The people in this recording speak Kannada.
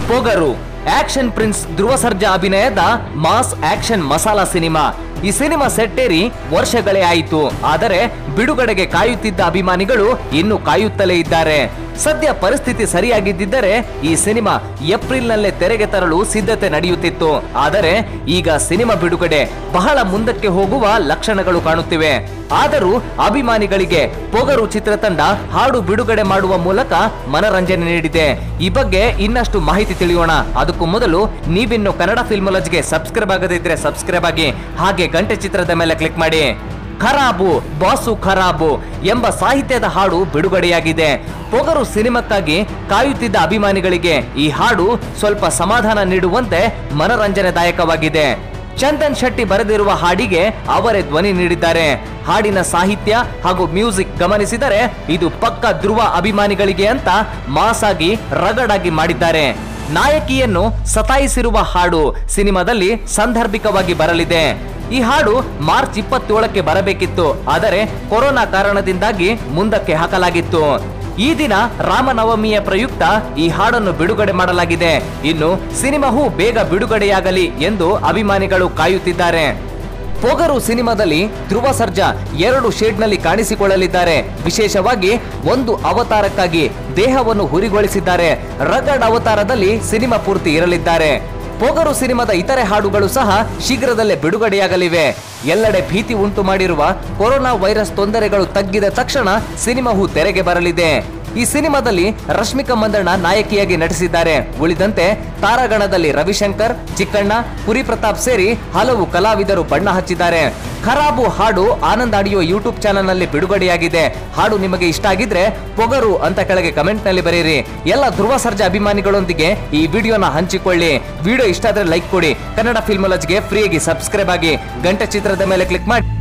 ಪೊಗರು ಆಕ್ಷನ್ ಪ್ರಿನ್ಸ್ ಧ್ರುವ ಸರ್ಜಾ ಅಭಿನಯದ ಮಾಸ್ ಆಕ್ಷನ್ ಮಸಾಲಾ ಸಿನಿಮಾ ಈ ಸಿನಿಮಾ ಸೆಟ್ಟೇರಿ ವರ್ಷಗಳೇ ಆಯಿತು ಆದರೆ ಬಿಡುಗಡೆಗೆ ಕಾಯುತ್ತಿದ್ದ ಅಭಿಮಾನಿಗಳು ಇನ್ನು ಕಾಯುತ್ತಲೇ ಇದ್ದಾರೆ ಸದ್ಯ ಪರಿಸ್ಥಿತಿ ಸರಿಯಾಗಿದ್ದಿದ್ದರೆ ಈ ಸಿನಿಮಾ ಏಪ್ರಿಲ್ನಲ್ಲೇ ತೆರೆಗೆ ತರಲು ಸಿದ್ಧತೆ ನಡೆಯುತ್ತಿತ್ತು ಆದರೆ ಈಗ ಸಿನಿಮಾ ಬಿಡುಗಡೆ ಬಹಳ ಮುಂದಕ್ಕೆ ಹೋಗುವ ಲಕ್ಷಣಗಳು ಕಾಣುತ್ತಿವೆ ಆದರೂ ಅಭಿಮಾನಿಗಳಿಗೆ ಪೊಗರು ಚಿತ್ರತಂಡ ಹಾಡು ಬಿಡುಗಡೆ ಮಾಡುವ ಮೂಲಕ ಮನರಂಜನೆ ನೀಡಿದೆ ಈ ಬಗ್ಗೆ ಇನ್ನಷ್ಟು ಮಾಹಿತಿ ತಿಳಿಯೋಣ ಅದಕ್ಕೂ ಮೊದಲು ನೀವಿನ್ನು ಕನ್ನಡ ಫಿಲ್ಮಾಲಜಿಗೆ ಸಬ್ಸ್ಕ್ರೈಬ್ ಆಗದಿದ್ರೆ ಸಬ್ಸ್ಕ್ರೈಬ್ ಆಗಿ ಹಾಗೆ ಗಂಟೆ ಚಿತ್ರದ ಮೇಲೆ ಕ್ಲಿಕ್ ಮಾಡಿ ಖರಾಬು ಬಾಸು ಖರಾಬು ಎಂಬ ಸಾಹಿತ್ಯದ ಹಾಡು ಬಿಡುಗಡೆಯಾಗಿದೆ ಪೊಗರು ಸಿನಿಮಾಕ್ಕಾಗಿ ಕಾಯುತ್ತಿದ್ದ ಅಭಿಮಾನಿಗಳಿಗೆ ಈ ಹಾಡು ಸ್ವಲ್ಪ ಸಮಾಧಾನ ನೀಡುವಂತೆ ಮನರಂಜನೆದಾಯಕವಾಗಿದೆ ಚಂದನ್ ಶೆಟ್ಟಿ ಬರೆದಿರುವ ಹಾಡಿಗೆ ಅವರೇ ಧ್ವನಿ ನೀಡಿದ್ದಾರೆ ಹಾಡಿನ ಸಾಹಿತ್ಯ ಹಾಗೂ ಮ್ಯೂಸಿಕ್ ಗಮನಿಸಿದರೆ ಇದು ಪಕ್ಕ ಧ್ರುವ ಅಭಿಮಾನಿಗಳಿಗೆ ಅಂತ ಮಾಸಾಗಿ ರಗಡಾಗಿ ಮಾಡಿದ್ದಾರೆ ನಾಯಕಿಯನ್ನು ಸತಾಯಿಸಿರುವ ಹಾಡು ಸಿನಿಮಾದಲ್ಲಿ ಸಾಂದರ್ಭಿಕವಾಗಿ ಬರಲಿದೆ ಈ ಹಾಡು ಮಾರ್ಚ್ ಇಪ್ಪತ್ತೇಳಕ್ಕೆ ಬರಬೇಕಿತ್ತು ಆದರೆ ಕೊರೋನಾ ಕಾರಣದಿಂದಾಗಿ ಮುಂದಕ್ಕೆ ಹಾಕಲಾಗಿತ್ತು ಈ ದಿನ ರಾಮನವಮಿಯ ಪ್ರಯುಕ್ತ ಈ ಹಾಡನ್ನು ಬಿಡುಗಡೆ ಮಾಡಲಾಗಿದೆ ಇನ್ನು ಸಿನಿಮಾವು ಬೇಗ ಬಿಡುಗಡೆಯಾಗಲಿ ಎಂದು ಅಭಿಮಾನಿಗಳು ಕಾಯುತ್ತಿದ್ದಾರೆ ಪೊಗರು ಸಿನಿಮಾದಲ್ಲಿ ಧ್ರುವ ಸರ್ಜಾ ಎರಡು ಶೇಡ್ನಲ್ಲಿ ಕಾಣಿಸಿಕೊಳ್ಳಲಿದ್ದಾರೆ ವಿಶೇಷವಾಗಿ ಒಂದು ಅವತಾರಕ್ಕಾಗಿ ದೇಹವನ್ನು ಹುರಿಗೊಳಿಸಿದ್ದಾರೆ ರಗಡ್ ಅವತಾರದಲ್ಲಿ ಸಿನಿಮಾ ಪೂರ್ತಿ ಇರಲಿದ್ದಾರೆ ಪೊಗರು ಸಿನಿಮಾದ ಇತರೆ ಹಾಡುಗಳು ಸಹ ಶೀಘ್ರದಲ್ಲೇ ಬಿಡುಗಡೆಯಾಗಲಿವೆ ಎಲ್ಲೆಡೆ ಭೀತಿ ಉಂಟು ಮಾಡಿರುವ ಕೊರೋನಾ ವೈರಸ್ ತೊಂದರೆಗಳು ತಗ್ಗಿದ ತಕ್ಷಣ ಸಿನಿಮಾವು ತೆರೆಗೆ ಬರಲಿದೆ ಈ ಸಿನಿಮಾದಲ್ಲಿ ರಶ್ಮಿಕಾ ಮಂದಣ್ಣ ನಾಯಕಿಯಾಗಿ ನಟಿಸಿದ್ದಾರೆ ಉಳಿದಂತೆ ತಾರಾಗಣದಲ್ಲಿ ರವಿಶಂಕರ್ ಚಿಕ್ಕಣ್ಣ ಪುರಿ ಪ್ರತಾಪ್ ಸೇರಿ ಹಲವು ಕಲಾವಿದರು ಬಣ್ಣ ಹಚ್ಚಿದ್ದಾರೆ ಖರಾಬು ಹಾಡು ಆನಂದ್ ಆಡಿಯೋ ಯೂಟ್ಯೂಬ್ ಚಾನೆಲ್ ನಲ್ಲಿ ಬಿಡುಗಡೆಯಾಗಿದೆ ಹಾಡು ನಿಮಗೆ ಇಷ್ಟ ಆಗಿದ್ರೆ ಪೊಗರು ಅಂತ ಕೆಳಗೆ ಕಮೆಂಟ್ ನಲ್ಲಿ ಬರೆಯಿರಿ ಎಲ್ಲ ಧ್ರುವ ಸರ್ಜಾ ಅಭಿಮಾನಿಗಳೊಂದಿಗೆ ಈ ವಿಡಿಯೋನ ಹಂಚಿಕೊಳ್ಳಿ ವಿಡಿಯೋ ಇಷ್ಟ ಆದ್ರೆ ಲೈಕ್ ಕೊಡಿ ಕನ್ನಡ ಫಿಲ್ಮಾಲಜಿಗೆ ಫ್ರೀಯಾಗಿ ಸಬ್ಸ್ಕ್ರೈಬ್ ಆಗಿ ಗಂಟೆ ಚಿತ್ರದ ಮೇಲೆ ಕ್ಲಿಕ್ ಮಾಡಿ